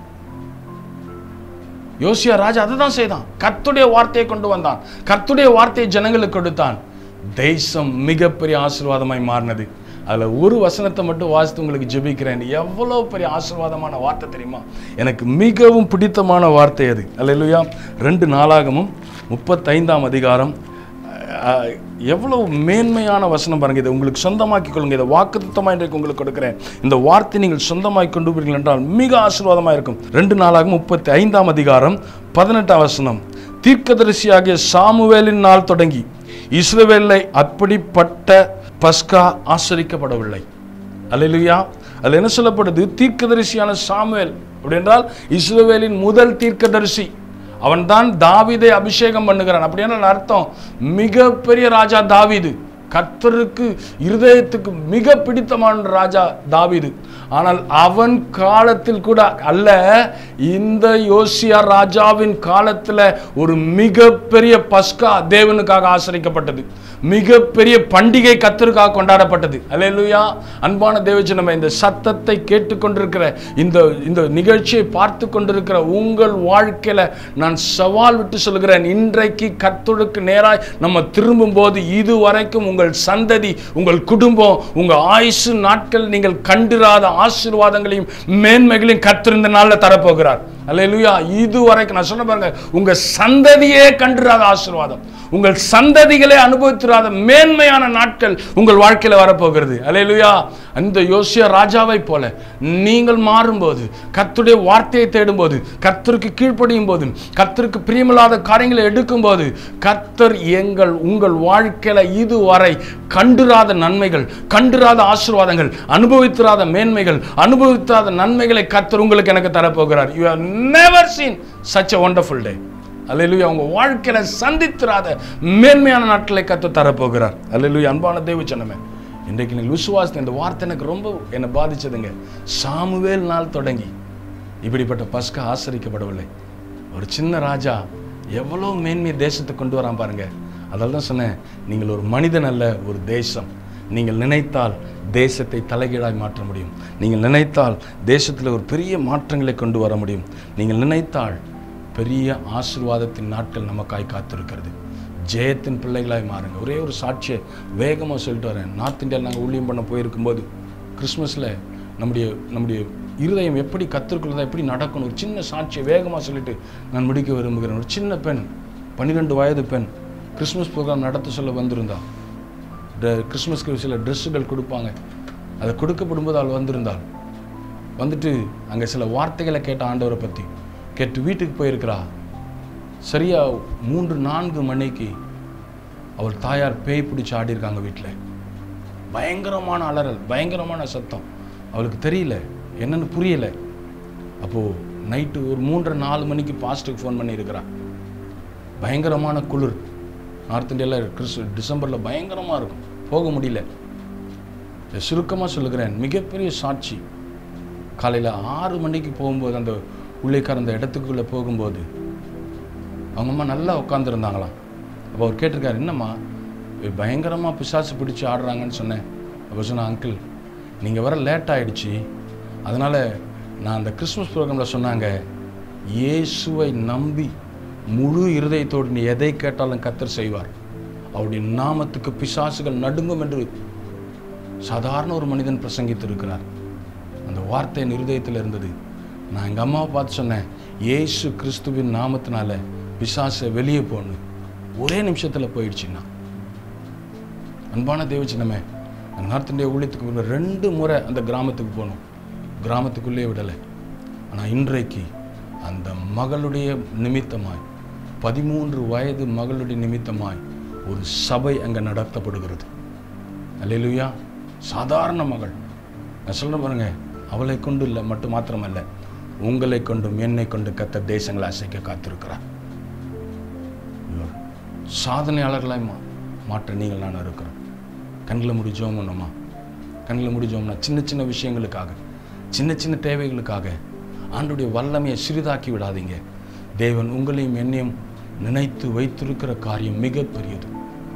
யோசியா ராஜா அதை தான் செய்தான் கர்த்துடைய வார்த்தையை கொண்டு வந்தான் கர்த்துடைய வார்த்தையை ஜனங்களுக்கு கொடுத்தான் தேசம் மிகப்பெரிய ஆசீர்வாதமாய் மாறினது அதில் ஒரு வசனத்தை மட்டும் வாசித்து உங்களுக்கு ஜெபிக்கிறேன் எவ்வளோ பெரிய ஆசீர்வாதமான வார்த்தை தெரியுமா எனக்கு மிகவும் பிடித்தமான வார்த்தை அது அல்லேலூயா ரெண்டு நாளாகமும் முப்பத்தைந்தாம் அதிகாரம் அஹ், எவ்வளவு மேன்மையான வசனம் பாருங்க இதை உங்களுக்கு சொந்தமாக்கி கொள்ளுங்க இதை வாக்குத்தத்தமாக இன்றைக்கு உங்களுக்கு கொடுக்கிறேன் இந்த வார்த்தை நீங்கள் சொந்தமாக்கி கொண்டு போறீர்கள் என்றால் மிக ஆசீர்வாதமாக இருக்கும் ரெண்டு நாளாக முப்பத்தி ஐந்தாம் அதிகாரம் பதினெட்டாம் வசனம் தீர்க்கதரிசியாகிய சாமுவேலின் நாள் தொடங்கி இஸ்ரவேலை அப்படிப்பட்ட பஸ்கா ஆசரிக்கப்படவில்லை அல்லேலூயா அதில் என்ன சொல்லப்படுது தீர்க்கதரிசியான சாமுவேல் அப்படி என்றால் இஸ்ரவேலின் முதல் தீர்க்கதரிசி அவன்தான் தாவீதை அபிஷேகம் பண்ணுகிறான் அப்படியான அர்த்தம் மிகப்பெரிய ராஜா தாவீது கர்த்தருக்கு இருதயத்துக்கு மிக பிடித்தமான ராஜா தாவீது ஆனால் அவன் காலத்தில் கூட அல்ல இந்த யோசியா ராஜாவின் காலத்தில் ஒரு மிகப்பெரிய பஸ்கா தேவனுக்காக ஆசரிக்கப்பட்டது மிகப்பெரிய பண்டிகை கத்தருக்காக கொண்டாடப்பட்டது அல்லேலூயா அன்பான தேவஜனமே இந்த சத்தத்தை கேட்டுக்கொண்டிருக்கிற இந்த இந்த நிகழ்ச்சியை பார்த்து கொண்டிருக்கிற உங்கள் வாழ்க்கையில நான் சவால் விட்டு சொல்கிறேன் இன்றைக்கு கர்த்தருக்கு நேராய் நம்ம திரும்பும் போது இதுவரைக்கும் உங்கள் சந்ததி உங்கள் குடும்பம் உங்க ஆயுசு நாட்கள் நீங்கள் கண்டிராத ஆசீர்வாதங்களையும் மேன்மைகளையும் கர்த்தர் இந்த நாளில் தரப்போகிறார் அல்லேலூயா இதுவரைக்கும் நான் சொன்ன பாருங்க உங்க சந்ததியே கண்டிராத ஆசீர்வாதம் உங்கள் சந்ததிகளே அனுபவித்திராத மேன்மையான நாட்கள் உங்கள் வாழ்க்கையில வரப்போகிறது அல்லேலூயா அந்த யோசியா ராஜாவை போல நீங்கள் மாறும்போது கர்த்தருடைய வார்த்தையை தேடும்போது கர்த்தருக்கு கீழ்ப்படியும் போது கர்த்தருக்கு பிரியமில்லாத காரியங்களை எடுக்கும்போது கர்த்தர் எங்கள் உங்கள் வாழ்க்கையில இதுவரை கண்டுராத நன்மைகள் கண்டுராத ஆசீர்வாதங்கள் அனுபவித்திராத மேன்மைகள் அனுபவித்திராத நன்மைகளை கர்த்தர் உங்களுக்கு எனக்கு தரப்போகிறார் you have never seen such a wonderful day அல்லேலூயா உங்க வாழ்க்கையில சந்தித்திராத மேன்மையான நாட்களை கத்து தரப்போகிறார் அல்லேலூயா அன்பான தேவ ஜனமே இன்றைக்கு நீங்கள் விசுவாசத்தை இந்த வார்த்தை எனக்கு ரொம்ப என்னை பாதிச்சதுங்க சாமுவேல் நாள் தொடங்கி இப்படிப்பட்ட பஸ்கா ஆசரிக்கப்படவில்லை ஒரு சின்ன ராஜா எவ்வளோ மேன்மை தேசத்தை கொண்டு வரான் பாருங்க அதனால தான் சொன்னேன் நீங்கள் ஒரு மனிதன் அல்ல ஒரு தேசம் நீங்கள் நினைத்தால் தேசத்தை தலைகீழாய் மாற்ற முடியும் நீங்கள் நினைத்தால் தேசத்தில் ஒரு பெரிய மாற்றங்களை கொண்டு வர முடியும் நீங்கள் நினைத்தால் பெரிய ஆசீர்வாதத்தின் நாட்கள் நமக்காய் காத்திருக்கிறது ஜெயத்தின் பிள்ளைகளாய் மாறுங்க ஒரே ஒரு சாட்சியை வேகமாக சொல்லிட்டு வரேன் நார்த் இந்தியாவில் நாங்கள் ஊழியம் பண்ண போயிருக்கும்போது கிறிஸ்மஸில் நம்முடைய நம்முடைய இருதயம் எப்படி கற்றுக்கொள்ளதா எப்படி நடக்கணும் ஒரு சின்ன சாட்சியை வேகமாக சொல்லிட்டு நான் முடிக்க விரும்புகிறேன் ஒரு சின்ன பெண் பன்னிரெண்டு வயது பெண் கிறிஸ்மஸ் ப்ரோக்ராம் நடத்த சொல்ல வந்திருந்தா ட- கிறிஸ்மஸ்க்கு சில ட்ரெஸ்ஸுகள் கொடுப்பாங்க அதை கொடுக்கப்படும்போது அவள் வந்திருந்தாள் வந்துட்டு அங்கே சில வார்த்தைகளை கேட்ட ஆண்டவரை பற்றி கேட்டு வீட்டுக்கு போயிருக்கிறா சரியா மூன்று நான்கு மணிக்கு அவள் தாயார் பேய் பிடிச்சி ஆடியிருக்காங்க வீட்டில் பயங்கரமான அலறல் பயங்கரமான சத்தம் அவளுக்கு தெரியல என்னன்னு புரியல அப்போது நைட்டு ஒரு மூன்றரை நாலு மணிக்கு பாஸ்ட்டுக்கு ஃபோன் பண்ணியிருக்கிறா பயங்கரமான குளிர் நார்த் இந்தியாவில் கிறிஸ் டிசம்பரில் பயங்கரமாக இருக்கும் போக முடியல சுருக்கமாக சொல்லுகிறேன் மிகப்பெரிய சாட்சி காலையில் ஆறு மணிக்கு போகும்போது அந்த உள்ளேக்கார அந்த இடத்துக்குள்ளே போகும்போது அவங்க அம்மா நல்லா உட்காந்துருந்தாங்களாம் அப்போ அவர் கேட்டிருக்காரு என்னம்மா பயங்கரமாக பிசாசு பிடிச்சி ஆடுறாங்கன்னு சொன்னேன் அப்போ சொன்னேன் அங்கிள் நீங்கள் வர லேட் ஆயிடுச்சு அதனால் நான் அந்த கிறிஸ்மஸ் ப்ரோக்ராமில் சொன்னாங்க இயேசுவை நம்பி முழு இருதயத்தோடு நீ எதை கேட்டாலும் கத்தர் செய்வார் அவருடைய நாமத்துக்கு பிசாசுகள் நடுங்கும் என்று சாதாரண ஒரு மனிதன் பிரசங்கித்திருக்கிறார் அந்த வார்த்தை என் இருதயத்தில் இருந்தது நான் எங்கள் அம்மாவை பார்த்து சொன்னேன் இயேசு கிறிஸ்துவின் நாமத்தினால பிசாசை வெளியே போகணும் ஒரே நிமிஷத்தில் போயிடுச்சுன்னா அன்பான தேவச்சினமே அந்த நார்த் இந்தியா ஊழியத்துக்கு முன்ன ரெண்டு முறை அந்த கிராமத்துக்கு போகணும் கிராமத்துக்குள்ளே விடலை ஆனால் இன்றைக்கு அந்த மகளுடைய நிமித்தமாய் பதிமூன்று வயது மகளுடைய நிமித்தமாய் ஒரு சபை அங்கே நடத்தப்படுகிறது அல்லேலூயா சாதாரண மகள் நான் சொல்கிறேன் பாருங்க அவளை கொண்டு இல்லை மட்டும் மாத்திரமல்ல உங்களை கொண்டும் என்னை கொண்டு கத்த தேசங்களை அசைக்க காத்திருக்கிறார் சாதனையாளர்களாய் மா மாற்ற நீங்கள் நான் இருக்கிறோம் கண்ணில் முடிஞ்சோம் ஒன்றுமா கண்ணில் முடிஞ்சோம்னா சின்ன சின்ன விஷயங்களுக்காக சின்ன சின்ன தேவைகளுக்காக ஆண்டுடைய வல்லமையை சிறிதாக்கி விடாதீங்க தேவன் உங்களையும் என்னையும் நினைத்து வைத்திருக்கிற காரியம் மிகப்பெரியது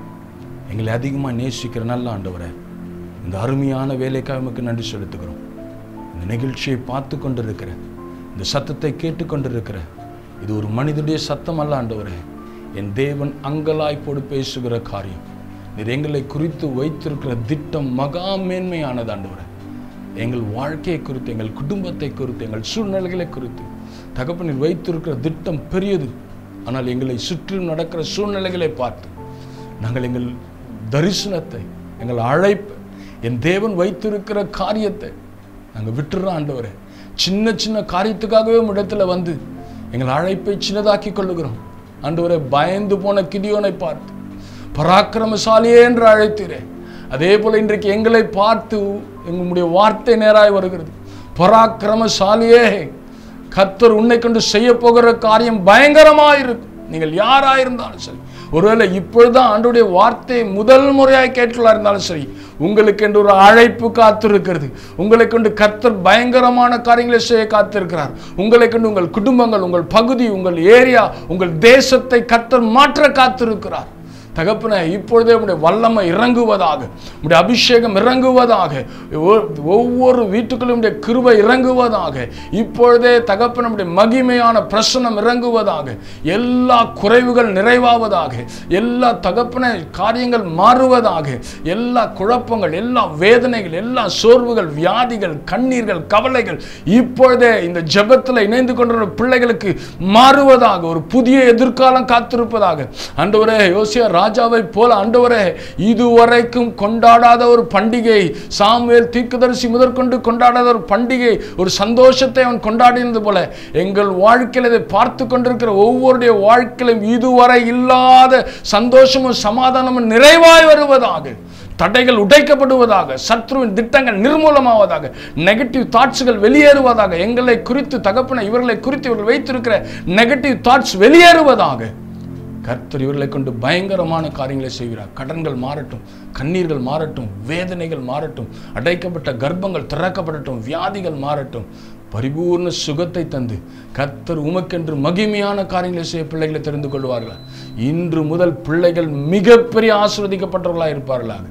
எங்களை அதிகமாக நேசிக்கிற நல்ல ஆண்டவரை இந்த அருமையான வேலைக்காக நமக்கு நன்றி செலுத்துகிறோம் இந்த நிகழ்ச்சியை பார்த்து கொண்டிருக்கிற இந்த சத்தத்தை கேட்டுக்கொண்டிருக்கிற இது ஒரு மனிதனுடைய சத்தம் அல்ல ஆண்டவரே என் தேவன் அங்கலாய்ப்போடு பேசுகிற காரியம் நீர் எங்களை குறித்து வைத்திருக்கிற திட்டம் மகா மேன்மையானது ஆண்டவரே எங்கள் வாழ்க்கையை குறித்து எங்கள் குடும்பத்தை குறித்து எங்கள் சூழ்நிலைகளை குறித்து தகப்பனில் வைத்திருக்கிற திட்டம் பெரியது ஆனால் எங்களை சுற்றிலும் நடக்கிற சூழ்நிலைகளை பார்த்து நாங்கள் எங்கள் தரிசனத்தை எங்கள் அழைப்பை என் தேவன் வைத்திருக்கிற காரியத்தை நாங்கள் விட்டுறோம் ஆண்டவரே சின்ன சின்ன காரியத்துக்காகவே இடத்துல வந்து எங்கள் அழைப்பை சின்னதாக்கி கொள்ளுகிறோம் ஆண்டவரே பயந்து போன கிதியோனை பார்த்து பராக்கிரமசாலியே என்று அழைத்தீரே அதே போல இன்றைக்கு எங்களை பார்த்து எங்களுடைய வார்த்தை நேராய் வருகிறது பராக்கிரமசாலியே கர்த்தர் உன்னை கொண்டு செய்ய போகிற காரியம் பயங்கரமாயிருக்கும் நீங்கள் யாராயிருந்தாலும் சரி ஒருவேளை இப்பொழுதுதான் ஆண்டுடைய வார்த்தையை முதல் முறையாய் கேட்டுள்ளா இருந்தாலும் சரி உங்களுக்கு என்று ஒரு அழைப்பு காத்திருக்கிறது உங்களை கொண்டு கர்த்தர் பயங்கரமான காரியங்களை செய்ய காத்திருக்கிறார் உங்களை கொண்டு உங்கள் குடும்பங்கள் உங்கள் பகுதி உங்கள் ஏரியா உங்கள் தேசத்தை கர்த்தர் மாற்ற காத்திருக்கிறார் தகப்பனே இப்பொழுதே உடைய வல்லமை இறங்குவதாக உடைய அபிஷேகம் இறங்குவதாக ஒ- ஒவ்வொரு வீட்டுக்குள்ளும் உடைய கிருபை இறங்குவதாக இப்பொழுதே தகப்பன உடைய மகிமையான பிரசனம் இறங்குவதாக எல்லா குறைவுகள் நிறைவாவதாக எல்லா தகப்பன காரியங்கள் மாறுவதாக எல்லா குழப்பங்கள் எல்லா வேதனைகள் எல்லா சோர்வுகள் வியாதிகள் கண்ணீர்கள் கவலைகள் இப்பொழுதே இந்த ஜெபத்தில் இணைந்து கொண்டிருக்கிற பிள்ளைகளுக்கு மாறுவதாக ஒரு புதிய எதிர்காலம் காத்திருப்பதாக ஆண்டவரே யோசியா ராஜாவை போல ஆண்டவரே இதுவரைக்கும் கொண்டாடாத ஒரு பண்டிகை சாமுவேல் தீர்க்கதரிசி முதற்கொண்டு கொண்டாடாத ஒரு பண்டிகை ஒரு சந்தோஷத்தை அவன் கொண்டாடினது போல எங்கள் வாழ்க்கையில் இதை பார்த்து கொண்டிருக்கிற ஒவ்வொருடைய வாழ்க்கையிலும் இதுவரை இல்லாத சந்தோஷமும் சமாதானமும் நிறைவாய் வருவதாக தடைகள் உடைக்கப்படுவதாக சத்ருவின் திட்டங்கள் நிர்மூலமாவதாக நெகட்டிவ் தாட்ஸ்கள் வெளியேறுவதாக எங்களை குறித்து தகப்பன இவர்களை குறித்து இவர்கள் வைத்திருக்கிற நெகட்டிவ் தாட்ஸ் வெளியேறுவதாக கர்த்தர் இவர்களை கொண்டு பயங்கரமான காரியங்களை செய்கிறார் கடன்கள் மாறட்டும் கண்ணீர்கள் மாறட்டும் வேதனைகள் மாறட்டும் அடைக்கப்பட்ட கர்ப்பங்கள் திறக்கப்படட்டும் வியாதிகள் மாறட்டும் பரிபூர்ண சுகத்தை தந்து கர்த்தர் உமக்கென்று மகிமையான காரியங்களை செய்ய பிள்ளைகளை தெரிந்து கொள்வார்களா இன்று முதல் பிள்ளைகள் மிகப்பெரிய ஆசீர்வதிக்கப்பட்டவர்களாக இருப்பார்களாக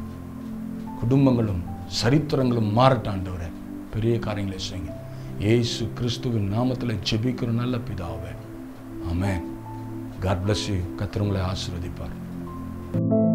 குடும்பங்களும் சரித்திரங்களும் மாறட்டாண்டவரே பெரிய காரியங்களை செய்யுங்க இயேசு கிறிஸ்துவின் நாமத்தில் ஜெபிக்கிற நல்ல பிதாவே ஆமென் காட் bless you கர்த்தர் உங்களை ஆசீர்வதிப்பார்